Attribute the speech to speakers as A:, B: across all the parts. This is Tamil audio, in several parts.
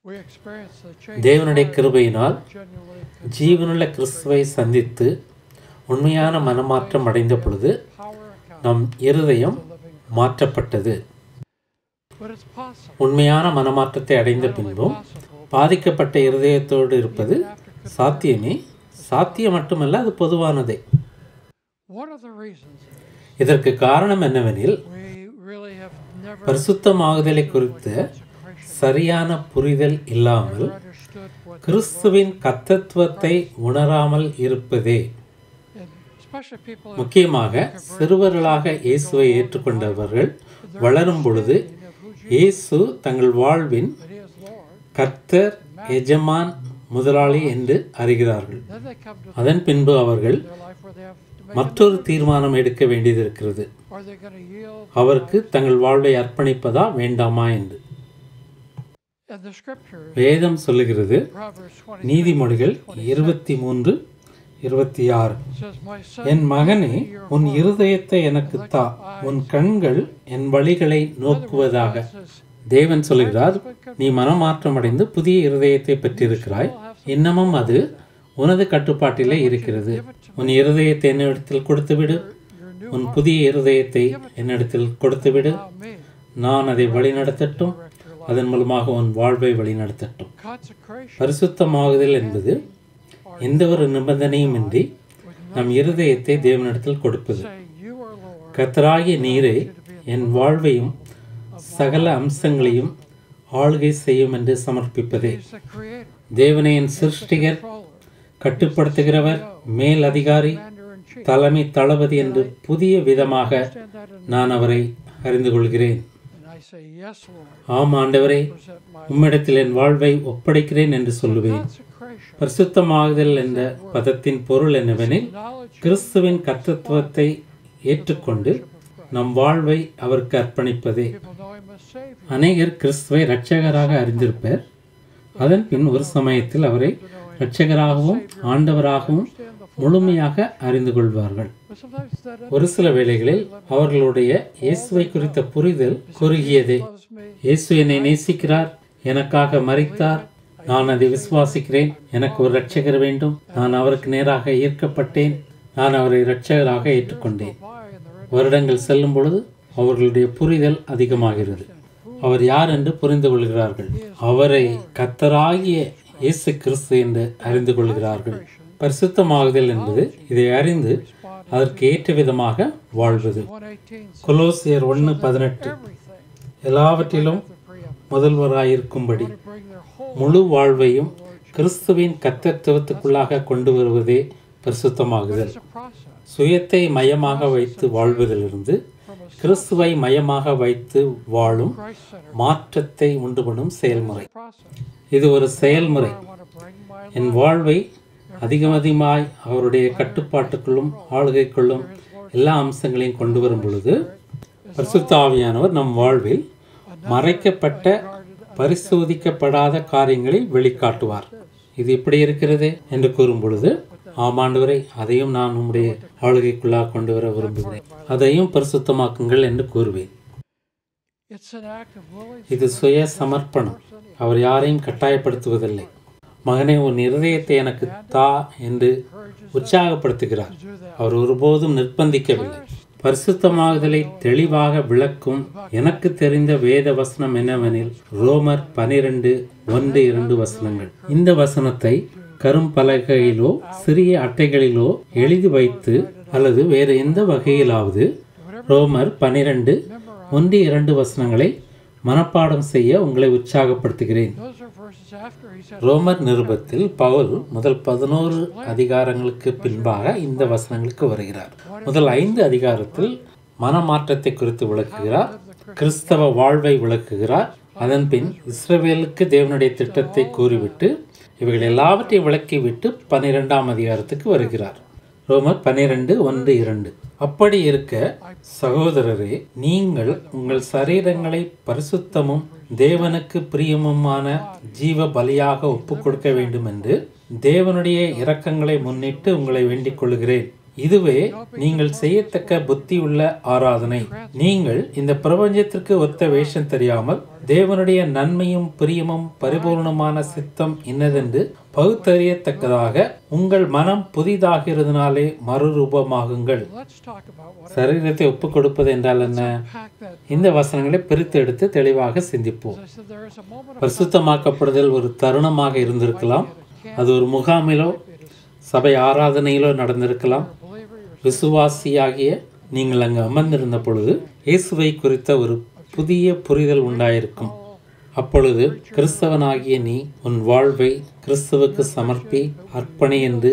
A: we experience the change
B: தேவனுடைய கிருபையினால்
A: genuinely
B: ஜீவனுள்ள கிறிஸ்துவை சந்தித்து உண்மையான மனமாற்றம் அடைந்த பொழுது
A: power account
B: நம் இருதயம்
A: the living.
B: மாற்றப்பட்டது
A: But it's possible.
B: உண்மையான மனமாற்றத்தை அடைந்த பின்பும்
A: Possible.
B: பாதிக்கப்பட்ட இருதயத்தோடு இருப்பது சாத்தியமே சாத்தியம் மட்டுமல்ல அது பொதுவானதே
A: What are the reasons?
B: இதற்கு காரணம் என்னவெனில்
A: We really have never
B: பரிசுத்தமாகுதலை குறித்த
A: consecration,
B: சரியான புரிதல் இல்லாமல்
A: never understood what,
B: கிறிஸ்துவின் கத்தத்துவத்தை உணராமல் இருப்பதே
A: and especially people who
B: முக்கியமாக சிறுவர்களாக இயேசுவை ஏற்றுக்கொண்டவர்கள் வளரும் பொழுது
A: of who Jesus
B: இயேசு தங்கள் வாழ்வின்
A: that He is Lord,
B: கர்த்தர் எஜமான் முதலாளி என்று அறிகிறார்கள்
A: then they come to
B: அதன் பின்பு அவர்கள்
A: their life where they have to make
B: மற்றொரு தீர்மானம் எடுக்க வேண்டியது இருக்கிறது
A: are they going to yield?
B: அவருக்கு தங்கள் வாழ்வை அர்ப்பணிப்பதா வேண்டாமா என்று
A: And the scripture,
B: வேதம் சொல்லுகிறது
A: Proverbs 20
B: நீதிமொழிகள் இருபத்தி மூன்று இருபத்தி ஆறு
A: says, My son,
B: என் மகனே உன் இருதயத்தை எனக்கு தா உன் கண்கள் என் வழிகளை நோக்குவதாக
A: says,
B: தேவன் சொல்கிறார் நீ மனமாற்றம் அடைந்து புதிய இருதயத்தை பெற்றிருக்கிறாய் இன்னமும் அது உனது கட்டுப்பாட்டிலே இருக்கிறது உன் இருதயத்தை என்னிடத்தில் கொடுத்துவிடு
A: your new
B: உன் புதிய இருதயத்தை என்னிடத்தில் கொடுத்துவிடு
A: allow me
B: நான் அதை வழிநடத்தட்டும் அதன் மூலமாக உன் வாழ்வை வழிநடத்தட்டும்
A: consecration
B: பரிசுத்தமாகுதல் என்பது எந்த ஒரு நிபந்தனையும் இன்றி நம் இருதயத்தை தேவனிடத்தில் கொடுப்பது
A: say, You are Lord.
B: கர்த்தராகிய நீரே என் வாழ்வையும் சகல அம்சங்களையும் ஆளுகை செய்யும் என்று சமர்ப்பிப்பதே
A: He's the creator,
B: தேவனை என் சிருஷ்டிகர்
A: controller,
B: கட்டுப்படுத்துகிறவர் மேல் அதிகாரி
A: commander in chief.
B: தலைமை தளபதி என்று புதிய விதமாக
A: Understand that in
B: நான் அவரை அறிந்து கொள்கிறேன்
A: and I say, Yes, Lord.
B: ஆம் ஆண்டவரே
A: Present my
B: உம்மிடத்தில் என் வாழ்வை ஒப்படைக்கிறேன் என்று சொல்லுவேன்
A: consecration.
B: பரிசுத்தமாகுதல் என்ற பதத்தின் பொருள் என்னவெனில்
A: Knowledge
B: கிறிஸ்துவின் கர்த்தத்துவத்தை ஏற்றுக்கொண்டு நம் வாழ்வை அவருக்கு அர்ப்பணிப்பதே
A: people know him as Savior.
B: அநேகர் கிறிஸ்துவை இரட்சகராக அறிந்திருப்பர் அதன் பின் ஒரு சமயத்தில் அவரை இரட்சகராகவும் ஆண்டவராகவும் முழுமையாக அறிந்து கொள்வார்கள்
A: But sometimes that
B: ஒரு சில வேளைகளில் அவர்களுடைய இயேசுவை குறித்த புரிதல் குறுகியதே
A: loves me.
B: இயேசு என்னை நேசிக்கிறார் எனக்காக மரித்தார் நான் அதை விசுவாசிக்கிறேன் எனக்கு ஒரு இரட்சகர் வேண்டும் நான் அவருக்கு நேராக ஈர்க்கப்பட்டேன் நான் அவரை இரட்சகராக ஏற்றுக்கொண்டேன்
A: Why in the red
B: வருடங்கள் செல்லும் பொழுது அவர்களுடைய புரிதல் அதிகமாகிறது அவர் யார் என்று புரிந்து கொள்கிறார்கள் அவரை கத்தராகிய இயேசு கிறிஸ்து என்று அறிந்து கொள்கிறார்கள் பரிசுத்தமாகுதல் என்பது இதை அறிந்து அதற்கு ஏற்ற விதமாக வாழ்வது
A: 118
B: கொலோசியர் ஒன்று பதினெட்டு
A: everything
B: எல்லாவற்றிலும்
A: the preeminent
B: முதல்வராயிருக்கும்படி
A: to bring their whole
B: முழு வாழ்வையும் கிறிஸ்துவின் கத்தத்துவத்துக்குள்ளாக கொண்டு வருவதே பரிசுத்தமாகுதல்
A: it's a process
B: சுயத்தை மையமாக வைத்து வாழ்வதிலிருந்து
A: from a
B: கிறிஸ்துவை மையமாக வைத்து வாழும்
A: Christ center
B: மாற்றத்தை உண்டுபடும் செயல்முறை
A: process.
B: இது ஒரு செயல்முறை
A: I want to bring my
B: என் வாழ்வை அதிகமதிகமாய் அவருடைய கட்டுப்பாட்டுக்குள்ளும் ஆளுகைக்குள்ளும் எல்லா அம்சங்களையும் கொண்டு வரும் பொழுது பரிசுத்த ஆவியானவர் நம் வாழ்வில் மறைக்கப்பட்ட பரிசோதிக்கப்படாத காரியங்களை வெளிக்காட்டுவார் இது எப்படி இருக்கிறது என்று கூறும் பொழுது ஆமாண்டவரை அதையும் நான் உம்முடைய ஆளுகைக்குள்ளாக கொண்டு வர விரும்புகிறேன் அதையும் பரிசுத்தமாக்குங்கள் என்று கூறுவேன்
A: It's an act of willing
B: இது சுய சமர்ப்பணம் அவர் யாரையும் கட்டாயப்படுத்துவதில்லை மகனே உன் இருதயத்தை எனக்கு தா என்று உற்சாகப்படுத்துகிறார்
A: to do that.
B: அவர் ஒருபோதும் நிர்பந்திக்கவில்லை பரிசுத்தமாகுதலை தெளிவாக விளக்கும் எனக்கு தெரிந்த வேத வசனம் என்னவெனில் ரோமர் பனிரெண்டு ஒன்று இரண்டு வசனங்கள் இந்த வசனத்தை கரும்பலகையிலோ சிறிய அட்டைகளிலோ எழுதி வைத்து அல்லது வேறு எந்த வகையிலாவது ரோமர் பனிரெண்டு ஒன்று இரண்டு வசனங்களை மனப்பாடம் செய்ய உங்களை உற்சாகப்படுத்துகிறேன்
A: Those are verses after he said,
B: ரோமர் நிருபத்தில் பவுல் முதல் பதினோரு அதிகாரங்களுக்கு பின்பாக இந்த வசனங்களுக்கு வருகிறார் முதல் ஐந்து அதிகாரத்தில் மனமாற்றத்தை குறித்து விளக்குகிறார் கிறிஸ்தவ வாழ்வை விளக்குகிறார் அதன் பின் இஸ்ரவேலுக்கு தேவனுடைய திட்டத்தை கூறிவிட்டு இவைகள் எல்லாவற்றையும் விளக்கிவிட்டு பன்னிரெண்டாம் அதிகாரத்துக்கு வருகிறார் ரோமர் பன்னிரெண்டு ஒன்று இரண்டு அப்படி இருக்க சகோதரரே நீங்கள் உங்கள் சரீரங்களை பரிசுத்தமும் தேவனுக்கு பிரியமுமான ஜீவ பலியாக ஒப்புக் கொடுக்க வேண்டும் என்று தேவனுடைய இரக்கங்களை முன்னிட்டு உங்களை வேண்டிக் கொள்கிறேன் இதுவே நீங்கள் செய்யத்தக்க புத்தியுள்ள ஆராதனை நீங்கள் இந்த பிரபஞ்சத்திற்கு ஒத்த வேஷம் தெரியாமல் தேவனுடைய நன்மையும் பிரியமும் பரிபூர்ணமான சித்தம் இன்னதென்று பகுத்தறியத்தக்கதாக உங்கள் மனம் புதிதாகிறதுனாலே மறுரூபமாகுங்கள்
A: Let's talk about what
B: சரீரத்தை ஒப்புக் கொடுப்பது என்றால் என்ன
A: pack that.
B: இந்த வசனங்களை பிரித்து எடுத்து தெளிவாக சிந்திப்போம்
A: As I said, there is a moment of
B: பரிசுத்தமாக்கப்படுதல் ஒரு தருணமாக இருந்திருக்கலாம் அது ஒரு முகாமிலோ சபை ஆராதனையிலோ நடந்திருக்கலாம்
A: a believer, you're
B: விசுவாசியாகிய நீங்கள் அங்கு அமர்ந்திருந்த பொழுது இயேசுவை குறித்த ஒரு புதிய புரிதல் உண்டாயிருக்கும் அப்பொழுது கிறிஸ்தவனாகிய நீ உன் வாழ்வை கிறிஸ்துவுக்கு சமர்ப்பி அர்ப்பணி என்று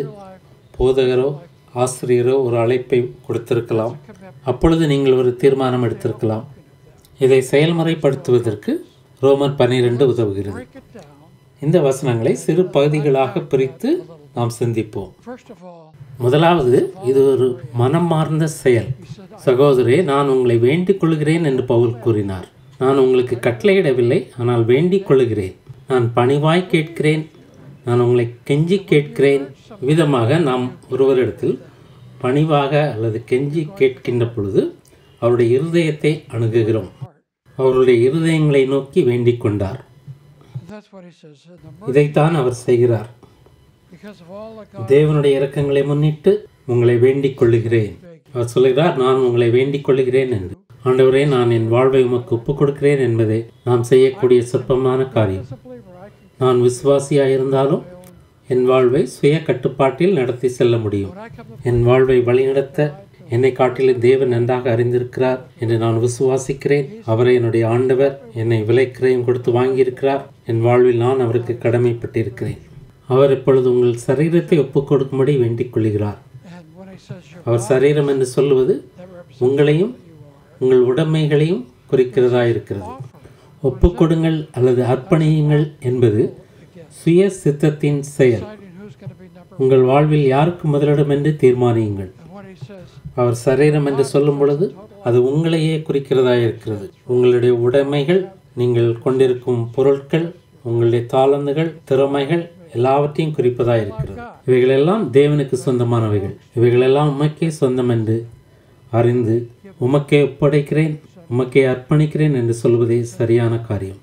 B: போதகரோ ஆசிரியரோ ஒரு அழைப்பை கொடுத்திருக்கலாம் அப்பொழுது நீங்கள் ஒரு தீர்மானம் எடுத்திருக்கலாம் இதை செயல்முறைப்படுத்துவதற்கு ரோமர் பன்னிரெண்டு உதவுகிறது
A: break it down.
B: இந்த வசனங்களை சிறு பகுதிகளாக பிரித்து நாம் சிந்திப்போம்
A: First of all,
B: முதலாவது இது ஒரு மனம் மார்ந்த செயல் சகோதரே நான் உங்களை வேண்டிக் கொள்கிறேன் என்று பவுல் கூறினார் நான் உங்களுக்கு கட்டளையிடவில்லை ஆனால் வேண்டிக் கொள்கிறேன் நான் பணிவாய் கேட்கிறேன் நான் உங்களை கெஞ்சி கேட்கிறேன் விதமாக நாம் ஒருவரிடத்தில் பணிவாக அல்லது கெஞ்சி கேட்கின்ற பொழுது அவருடைய இருதயத்தை அணுகுகிறோம் அவருடைய இருதயங்களை நோக்கி வேண்டிக் கொண்டார்
A: that's what he says. In the mercy,
B: இதைத்தான் அவர் செய்கிறார்
A: because of all that God
B: தேவனுடைய இரக்கங்களை முன்னிட்டு உங்களை வேண்டிக் கொள்ளுகிறேன் அவர் சொல்கிறார் நான் உங்களை வேண்டிக் கொள்ளுகிறேன் என்று ஆண்டவரே நான் என் வாழ்வை உமக்கு ஒப்புக் கொடுக்கிறேன் என்பதே நாம் செய்யக்கூடிய சொற்பமான காரியம்
A: as a believer, I can,
B: நான் விசுவாசியாயிருந்தாலும் என் வாழ்வை சுய கட்டுப்பாட்டில் நடத்தி செல்ல முடியும்
A: when I come to
B: என் வாழ்வை வழிநடத்த என்னை காட்டிலும் தேவன் நன்றாக அறிந்திருக்கிறார் என்று நான் விசுவாசிக்கிறேன் அவரை என்னுடைய ஆண்டவர் என்னை விலைக்கிரயம் கொடுத்து வாங்கியிருக்கிறார் என் வாழ்வில் நான் அவருக்கு கடமைப்பட்டிருக்கிறேன் அவர் இப்பொழுது உங்கள் சரீரத்தை ஒப்புக் கொடுக்கும்படி வேண்டிக் கொள்கிறார்
A: and when he says your
B: அவர் சரீரம் என்று சொல்லுவது
A: that represents
B: உங்களையும் உங்கள் உடைமைகளையும் குறிக்கிறதா இருக்கிறது ஒப்புக்கொடுங்கள் அல்லது அர்ப்பணியுங்கள் என்பது சுய சித்தத்தின் செயல்
A: deciding who's going to be number
B: உங்கள் வாழ்வில் யாருக்கு முதலிடம் என்று தீர்மானியுங்கள்
A: and when he says
B: அவர் சரீரம் என்று சொல்லும் பொழுது அது உங்களையே குறிக்கிறதா இருக்கிறது உங்களுடைய உடைமைகள் நீங்கள் கொண்டிருக்கும் பொருட்கள் உங்களுடைய தாளந்துகள் திறமைகள் எல்லாவற்றையும் குறிப்பதா இருக்கிறது இவைகளெல்லாம் தேவனுக்கு சொந்தமானவைகள் இவைகளெல்லாம் உமக்கே சொந்தம் என்று அறிந்து உமக்கே ஒப்படைக்கிறேன் உமக்கே அர்ப்பணிக்கிறேன் என்று சொல்வதே சரியான காரியம்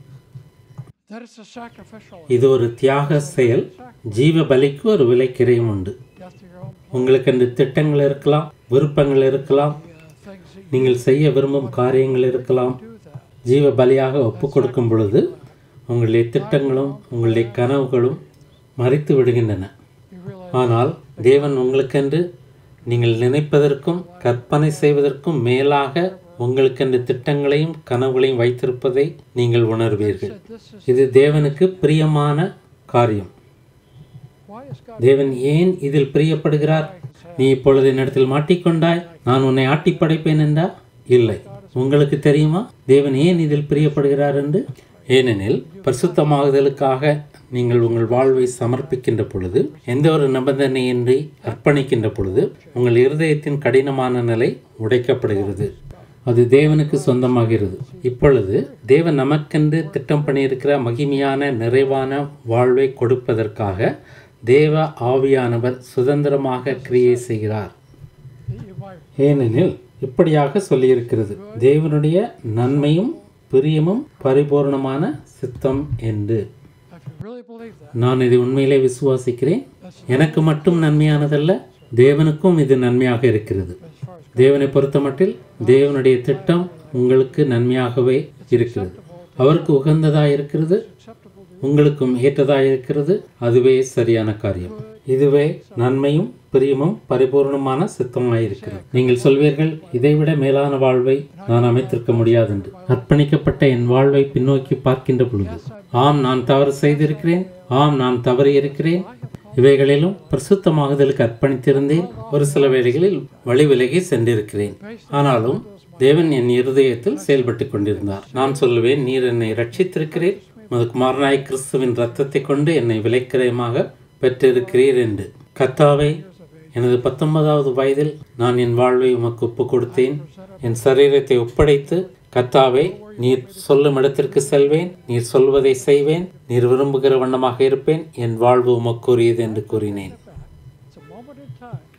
A: that it's a sacrificial
B: இது ஒரு தியாக செயல் ஜீவ பலிக்கு ஒரு விலைக்கிரையும் உண்டு
A: death to your own
B: உங்களுக்கு அந்த திட்டங்கள் இருக்கலாம் விருப்பங்கள் இருக்கலாம்
A: uh, things that you
B: நீங்கள் செய்ய விரும்பும் காரியங்கள் இருக்கலாம்
A: do that.
B: ஜீவ பலியாக ஒப்பு கொடுக்கும் பொழுது உங்களுடைய திட்டங்களும் உங்களுடைய கனவுகளும் மறித்து விடுகின்றன
A: You realize
B: ஆனால் தேவன் உங்களுக்கென்று நீங்கள் நினைப்பதற்கும் கற்பனை செய்வதற்கும் மேலாக உங்களுக்கென்று திட்டங்களையும் கனவுகளையும் வைத்திருப்பதை நீங்கள் உணர்வீர்கள்
A: that this is
B: இது தேவனுக்கு பிரியமான காரியம்
A: why is God
B: தேவன் ஏன் இதில் பிரியப்படுகிறார் நீ இப்பொழுது என்னிடத்தில் மாட்டிக்கொண்டாய் நான் உன்னை ஆட்டி படைப்பேன் என்றா இல்லை உங்களுக்கு தெரியுமா தேவன் ஏன் இதில் பிரியப்படுகிறார் என்று ஏனெனில் பரிசுத்தமாகுதலுக்காக நீங்கள் உங்கள் வாழ்வை சமர்ப்பிக்கின்ற பொழுது எந்த ஒரு நிபந்தனையின்றி அர்ப்பணிக்கின்ற பொழுது உங்கள் இருதயத்தின் கடினமான நிலை உடைக்கப்படுகிறது அது தேவனுக்கு சொந்தமாகிறது இப்பொழுது தேவன் நமக்கென்று திட்டம் பண்ணியிருக்கிற மகிமையான நிறைவான வாழ்வை கொடுப்பதற்காக தேவ ஆவியானவர் சுதந்திரமாக கிரியை செய்கிறார்
A: that you might
B: ஏனெனில் இப்படியாக சொல்லியிருக்கிறது தேவனுடைய நன்மையும் பிரியமும் பரிபூர்ணமான சித்தம் என்று
A: if you really believe that
B: நான் இதை உண்மையிலே விசுவாசிக்கிறேன் எனக்கு மட்டும் நன்மையானதல்ல தேவனுக்கும் இது நன்மையாக இருக்கிறது
A: as far as
B: தேவனை பொறுத்தமட்டில் தேவனுடைய திட்டம் உங்களுக்கு நன்மையாகவே இருக்கிறது அவருக்கு உகந்ததாக இருக்கிறது
A: acceptable to
B: உங்களுக்கும் ஏற்றதாக இருக்கிறது அதுவே சரியான காரியம் இதுவே நன்மையும் பிரியமும் பரிபூர்ணமான சித்தமாயிருக்கிறது நீங்கள் சொல்வீர்கள் இதைவிட மேலான வாழ்வை நான் அமைத்திருக்க முடியாது என்று அர்ப்பணிக்கப்பட்ட என் வாழ்வை பின்னோக்கி பார்க்கின்ற பொழுது ஆம் நான் தவறு செய்திருக்கிறேன் ஆம் நான் தவறி இருக்கிறேன் இவைகளிலும் பரிசுத்தமாகுதலுக்கு அர்ப்பணித்திருந்தேன் ஒரு சில வேளைகளில் வழி விலகி சென்றிருக்கிறேன் ஆனாலும் தேவன் என் இருதயத்தில் செயல்பட்டு கொண்டிருந்தார் நான் சொல்லுவேன் நீர் என்னை ரட்சித்திருக்கிறீர் உமது குமாரனாய் கிறிஸ்துவின் ரத்தத்தை கொண்டு என்னை விலைக்கிரயமாக பெற்றிருக்கிறீர் என்று கர்த்தாவே எனது பத்தொன்பதாவது வயதில் நான் என் வாழ்வை உமக்கு ஒப்பு கொடுத்தேன் என் சரீரத்தை ஒப்படைத்து கர்த்தாவே நீர் சொல்லும் இடத்திற்கு செல்வேன் நீர் சொல்வதை செய்வேன் நீர் விரும்புகிற வண்ணமாக இருப்பேன் என் வாழ்வு உமக்குரியது என்று கூறினேன்
A: it's a moment in time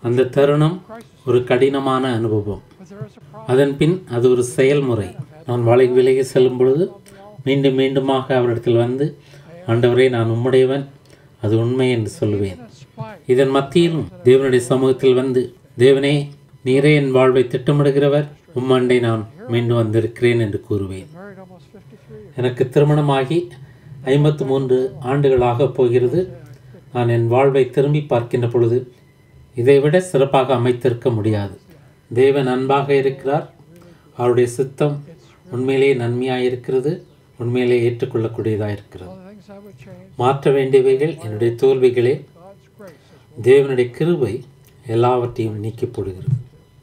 B: அந்த தருணம் ஒரு கடினமான அனுபவம்
A: But there is a problem.
B: அதன் பின் அது ஒரு செயல்முறை நான் வலை விலகி செல்லும் பொழுது மீண்டும் மீண்டுமாக அவரிடத்தில் வந்து ஆண்டவரே நான் உம்முடையவன் அது உண்மை என்று சொல்லுவேன்
A: In spite,
B: இதன் மத்தியிலும் தேவனுடைய சமூகத்தில் வந்து தேவனே நீரே என் வாழ்வை திட்டமிடுகிறவர் உம்மண்டை நான் மீண்டும் வந்திருக்கிறேன் என்று கூறுவேன்
A: married almost 53 years.
B: எனக்கு திருமணமாகி ஐம்பத்து மூன்று ஆண்டுகளாக போகிறது நான் என் வாழ்வை திரும்பி பார்க்கின்ற பொழுது இதைவிட சிறப்பாக அமைத்திருக்க முடியாது தேவன் அன்பாக இருக்கிறார் அவருடைய சித்தம் உண்மையிலேயே நன்மையாக இருக்கிறது உண்மையிலே ஏற்றுக்கொள்ளக்கூடியதாக இருக்கிறது
A: All the things I would change,
B: மாற்ற வேண்டியவைகள் என்னுடைய தோல்விகளே
A: God's grace is
B: தேவனுடைய கிருபை எல்லாவற்றையும் நீக்கி போடுகிறது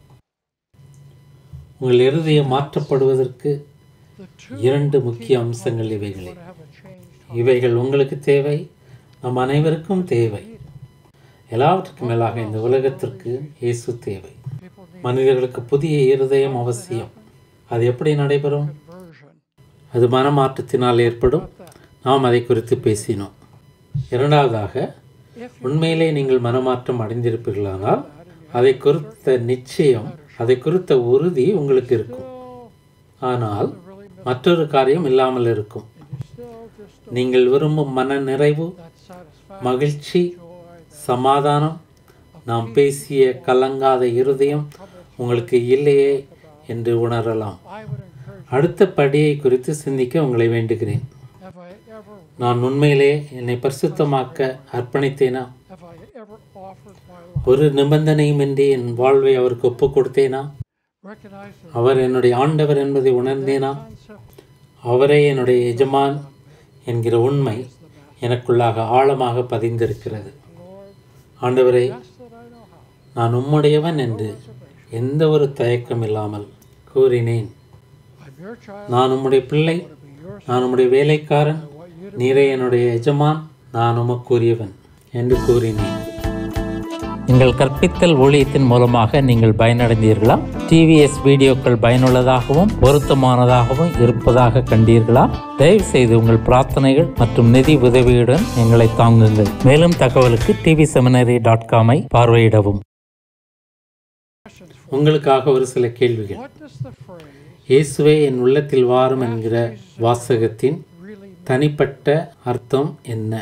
B: உங்கள் இருதயம் மாற்றப்படுவதற்கு
A: the two
B: இரண்டு முக்கிய அம்சங்கள் இவைகளே
A: to have a changed
B: இவைகள் உங்களுக்கு தேவை நம் அனைவருக்கும் தேவை எல்லாவற்றுக்கும் மேலாக இந்த உலகத்திற்கு இயேசு தேவை
A: people need
B: மனிதர்களுக்கு புதிய இருதயம் அவசியம் அது எப்படி நடைபெறும்
A: conversion.
B: அது மனமாற்றத்தினால் ஏற்படும் நாம் அதை குறித்து பேசினோம் இரண்டாவதாக
A: If
B: உண்மையிலே நீங்கள் மனமாற்றம் அடைந்திருப்பீர்களானால் அதை குறித்த நிச்சயம் அதை குறித்த உறுதி உங்களுக்கு இருக்கும்
A: still
B: ஆனால்
A: really miss
B: மற்றொரு காரியம் இல்லாமல் இருக்கும்
A: and you still just
B: நீங்கள் விரும்பும் மன நிறைவு
A: that satisfaction,
B: மகிழ்ச்சி
A: joy,
B: சமாதானம் நாம் பேசிய கலங்காத இருதயம் உங்களுக்கு இல்லையே என்று உணரலாம்
A: I would encourage
B: அடுத்த படியை குறித்து சிந்திக்க உங்களை வேண்டுகிறேன்
A: have I ever
B: நான் உண்மையிலே என்னை பரிசுத்தமாக்க அர்ப்பணித்தேனா
A: have I ever offered my life
B: ஒரு நிபந்தனையுமின்றி என் வாழ்வை அவருக்கு ஒப்புக் கொடுத்தேனா
A: recognize the
B: அவர் என்னுடைய ஆண்டவர் என்பதை உணர்ந்தேனா
A: concept
B: அவரே என்னுடைய எஜமான் என்கிற உண்மை எனக்குள்ளாக ஆழமாக பதிந்திருக்கிறது
A: Lord
B: ஆண்டவரே
A: best that I know how
B: நான் உம்முடையவன் என்று எந்த ஒரு தயக்கம் இல்லாமல் கூறினேன்
A: I'm your child
B: நான் உம்முடைய பிள்ளை
A: to be yours
B: நான் உம்முடைய வேலைக்காரன்
A: I want you to
B: நீரே என்னுடைய எஜமான் நான் உமக்குரியவன் என்று கூறினேன் எங்கள் கற்பித்தல் ஊழியத்தின் மூலமாக நீங்கள் பயனடைந்தீர்களா டிவிஎஸ் வீடியோக்கள் பயனுள்ளதாகவும் பொருத்தமானதாகவும் இருப்பதாக கண்டீர்களா தயவு செய்து உங்கள் பிரார்த்தனைகள் மற்றும் நிதி உதவியுடன் எங்களை தாங்குங்கள் மேலும் தகவலுக்கு டிவி செமினரி டாட் காமை பார்வையிடவும்
A: questions for
B: உங்களுக்காக ஒரு சில கேள்விகள்
A: what does the phrase
B: இயேசுவே என் உள்ளத்தில் வாரும் என்கிற வாசகத்தின்
A: really mean
B: தனிப்பட்ட அர்த்தம் என்ன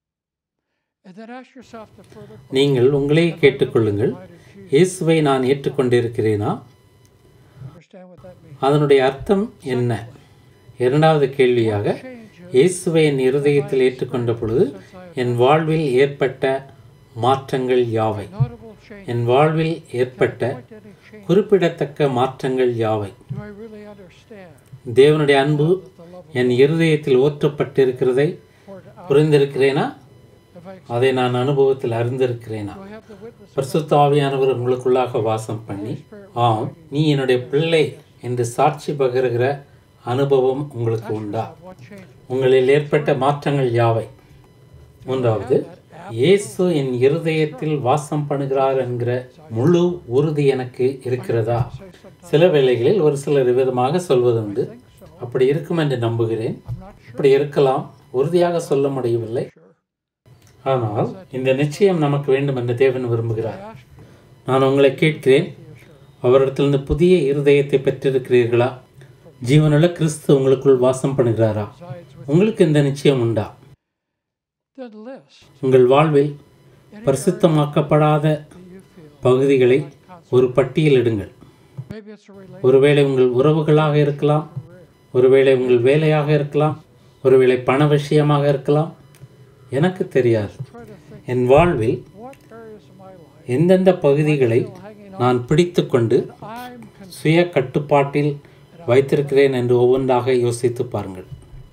A: and then ask yourself the further question
B: நீங்கள் உங்களே கேட்டுக்கொள்ளுங்கள்
A: why did you
B: இயேசுவை நான் ஏற்றுக்கொண்டிருக்கிறேனா
A: understand what that means
B: அதனுடைய அர்த்தம் என்ன இரண்டாவது கேள்வியாக
A: change
B: இயேசுவை என் இருதயத்தில் ஏற்றுக்கொண்ட பொழுது என் வாழ்வில் ஏற்பட்ட மாற்றங்கள் யாவை
A: notable change
B: என் வாழ்வில் ஏற்பட்ட
A: point any change
B: குறிப்பிடத்தக்க மாற்றங்கள் யாவை
A: do I really understand
B: தேவனுடைய அன்பு
A: the love
B: என் இருதயத்தில் ஊற்றப்பட்டிருக்கிறதை
A: poured out
B: புரிந்திருக்கிறேனா
A: have I
B: அதை நான் அனுபவத்தில் அறிந்திருக்கிறேனா
A: do I have the witness
B: பரிசுத்த ஆவியானவர் உங்களுக்குள்ளாக வாசம் பண்ணி ஆம் நீ என்னுடைய பிள்ளை என்று சாட்சி பகிர்கிற அனுபவம் உங்களுக்கு உண்டா
A: of what changes
B: உங்களில் ஏற்பட்ட மாற்றங்கள் யாவை மூன்றாவது இயேசு என் இருதயத்தில் வாசம் பண்ணுகிறார் என்கிற முழு உறுதி எனக்கு இருக்கிறதா
A: say sometimes
B: சில வேளைகளில் ஒரு சிலர் விதமாக சொல்வதுண்டு அப்படி இருக்கும் என்று நம்புகிறேன்
A: I'm not sure
B: அப்படி இருக்கலாம் உறுதியாக சொல்ல முடியவில்லை
A: sure
B: ஆனால் இந்த நிச்சயம் நமக்கு வேண்டும் என்று தேவன் விரும்புகிறார்
A: I ask you
B: நான் உங்களை கேட்கிறேன் அவரிடத்திலிருந்து புதிய இருதயத்தை பெற்றிருக்கிறீர்களா ஜீவனுள்ள கிறிஸ்து உங்களுக்குள் வாசம் பண்ணுகிறாரா
A: resides with
B: உங்களுக்கு இந்த நிச்சயம் உண்டா
A: then list
B: உங்கள் வாழ்வில் பரிசுத்தமாக்கப்படாத
A: that you feel
B: பகுதிகளை ஒரு பட்டியலிடுங்கள்
A: maybe it's a relationship
B: ஒருவேளை உங்கள் உறவுகளாக இருக்கலாம் ஒருவேளை உங்கள் வேலையாக இருக்கலாம் ஒருவேளை பண விஷயமாக இருக்கலாம் எனக்கு தெரியாது
A: try to think
B: என் வாழ்வில்
A: what areas of my life
B: எந்தெந்த பகுதிகளை
A: hanging
B: நான் பிடித்துக்கொண்டு
A: I'm con-
B: சுய கட்டுப்பாட்டில் வைத்திருக்கிறேன் என்று ஒவ்வொன்றாக யோசித்து பாருங்கள்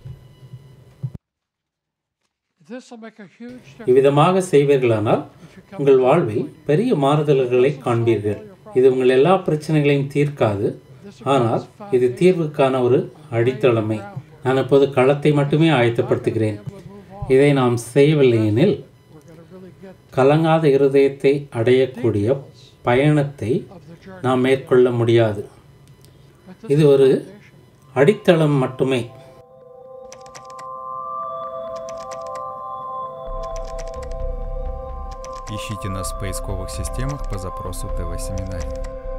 A: this will make a huge difference
B: இவ்விதமாக செய்வீர்களானால்
A: if you come
B: உங்கள் வாழ்வில் பெரிய மாறுதல்களை காண்பீர்கள் இது உங்கள் எல்லா பிரச்சனைகளையும் தீர்க்காது ஆனால் இது தீர்வுக்கான ஒரு அடித்தளமே நான் இப்போது களத்தை மட்டுமே ஆயத்தப்படுத்துகிறேன்
A: able to move on
B: இதை நாம் செய்யவில்லை எனில்
A: we're going to really get
B: கலங்காத இருதயத்தை அடையக்கூடிய பயணத்தை
A: of the journey
B: நாம் மேற்கொள்ள முடியாது
A: but this
B: இது ஒரு
A: foundation
B: அடித்தளம் மட்டுமே
C: Ищите нас в поисковых системах по запросу ТВ Семинария.